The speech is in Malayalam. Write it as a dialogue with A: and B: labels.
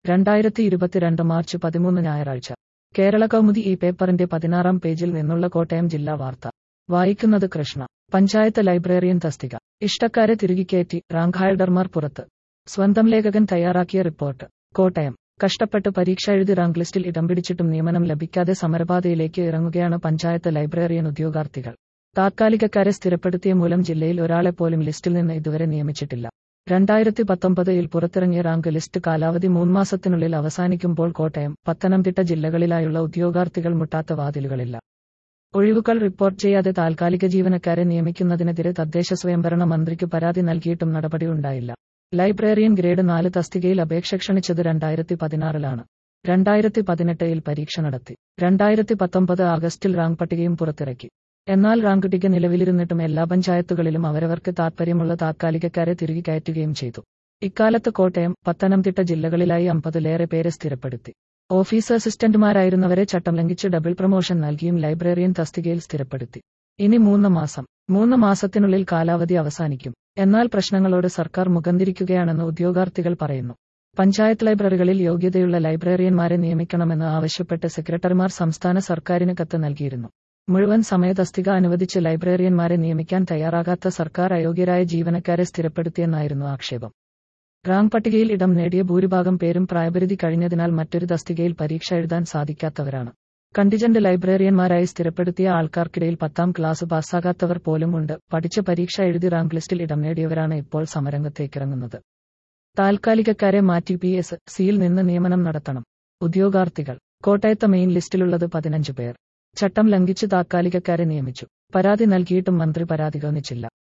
A: രണ്ടായിരത്തി ഇരുപത്തിരണ്ട് മാർച്ച് പതിമൂന്ന് ഞായറാഴ്ച കേരള കൗമുദി ഈ പേപ്പറിന്റെ പതിനാറാം പേജിൽ നിന്നുള്ള കോട്ടയം ജില്ലാ വാർത്ത വായിക്കുന്നത് കൃഷ്ണ പഞ്ചായത്ത് ലൈബ്രറിയൻ തസ്തിക ഇഷ്ടക്കാരെ തിരികെക്കയറ്റി റാങ്ക് ഹോൾഡർമാർ പുറത്ത് സ്വന്തം ലേഖകൻ തയ്യാറാക്കിയ റിപ്പോർട്ട് കോട്ടയം കഷ്ടപ്പെട്ട് പരീക്ഷ എഴുതി റാങ്ക് ലിസ്റ്റിൽ ഇടം പിടിച്ചിട്ടും നിയമനം ലഭിക്കാതെ സമരപാതയിലേക്ക് ഇറങ്ങുകയാണ് പഞ്ചായത്ത് ലൈബ്രറിയൻ ഉദ്യോഗാർത്ഥികൾ താത്കാലികക്കാരെ സ്ഥിരപ്പെടുത്തിയ മൂലം ജില്ലയിൽ ഒരാളെപ്പോലും ലിസ്റ്റിൽ നിന്ന് ഇതുവരെ നിയമിച്ചിട്ടില്ല രണ്ടായിരത്തി പത്തൊമ്പതിൽ പുറത്തിറങ്ങിയ റാങ്ക് ലിസ്റ്റ് കാലാവധി മൂന്ന് മാസത്തിനുള്ളിൽ അവസാനിക്കുമ്പോൾ കോട്ടയം പത്തനംതിട്ട ജില്ലകളിലായുള്ള ഉദ്യോഗാർത്ഥികൾ മുട്ടാത്ത വാതിലുകളില്ല ഒഴിവുകൾ റിപ്പോർട്ട് ചെയ്യാതെ താൽക്കാലിക ജീവനക്കാരെ നിയമിക്കുന്നതിനെതിരെ തദ്ദേശ സ്വയംഭരണ മന്ത്രിക്ക് പരാതി നൽകിയിട്ടും നടപടിയുണ്ടായില്ല ലൈബ്രറിയൻ ഗ്രേഡ് നാല് തസ്തികയിൽ അപേക്ഷ ക്ഷണിച്ചത് രണ്ടായിരത്തി പതിനാറിലാണ് രണ്ടായിരത്തി പതിനെട്ടിൽ പരീക്ഷ നടത്തി രണ്ടായിരത്തി പത്തൊമ്പത് ആഗസ്റ്റിൽ റാങ്ക് പട്ടികയും പുറത്തിറക്കി എന്നാൽ റാങ്ക് ടിക നിലവിലിരുന്നിട്ടും എല്ലാ പഞ്ചായത്തുകളിലും അവരവർക്ക് താൽപ്പര്യമുള്ള താത്കാലികക്കാരെ തിരികെ കയറ്റുകയും ചെയ്തു ഇക്കാലത്ത് കോട്ടയം പത്തനംതിട്ട ജില്ലകളിലായി അമ്പതിലേറെ പേരെ സ്ഥിരപ്പെടുത്തി ഓഫീസ് അസിസ്റ്റന്റുമാരായിരുന്നവരെ ചട്ടം ലംഘിച്ച് ഡബിൾ പ്രമോഷൻ നൽകിയും ലൈബ്രറിയൻ തസ്തികയിൽ സ്ഥിരപ്പെടുത്തി ഇനി മൂന്ന് മാസം മൂന്ന് മാസത്തിനുള്ളിൽ കാലാവധി അവസാനിക്കും എന്നാൽ പ്രശ്നങ്ങളോട് സർക്കാർ മുഖംതിരിക്കുകയാണെന്ന് ഉദ്യോഗാർത്ഥികൾ പറയുന്നു പഞ്ചായത്ത് ലൈബ്രറികളിൽ യോഗ്യതയുള്ള ലൈബ്രറിയന്മാരെ നിയമിക്കണമെന്ന് ആവശ്യപ്പെട്ട് സെക്രട്ടറിമാർ സംസ്ഥാന സർക്കാരിന് കത്ത് നൽകിയിരുന്നു മുഴുവൻ സമയ തസ്തിക അനുവദിച്ച് ലൈബ്രറിയന്മാരെ നിയമിക്കാൻ തയ്യാറാകാത്ത സർക്കാർ അയോഗ്യരായ ജീവനക്കാരെ സ്ഥിരപ്പെടുത്തിയെന്നായിരുന്നു ആക്ഷേപം റാങ്ക് പട്ടികയിൽ ഇടം നേടിയ ഭൂരിഭാഗം പേരും പ്രായപരിധി കഴിഞ്ഞതിനാൽ മറ്റൊരു തസ്തികയിൽ പരീക്ഷ എഴുതാൻ സാധിക്കാത്തവരാണ് കണ്ടിജന്റ് ലൈബ്രറിയന്മാരായി സ്ഥിരപ്പെടുത്തിയ ആൾക്കാർക്കിടയിൽ പത്താം ക്ലാസ് പാസ്സാകാത്തവർ പോലും ഉണ്ട് പഠിച്ച പരീക്ഷ എഴുതി റാങ്ക് ലിസ്റ്റിൽ ഇടം നേടിയവരാണ് ഇപ്പോൾ സമരംഗത്തേക്കിറങ്ങുന്നത് താൽക്കാലികക്കാരെ മാറ്റി പി എസ് സിയിൽ നിന്ന് നിയമനം നടത്തണം ഉദ്യോഗാർത്ഥികൾ കോട്ടയത്ത് മെയിൻ ലിസ്റ്റിലുള്ളത് പതിനഞ്ച് പേർ ചട്ടം ലംഘിച്ച് താൽക്കാലികക്കാരെ നിയമിച്ചു പരാതി നൽകിയിട്ടും മന്ത്രി പരാതി ഗവനിച്ചില്ല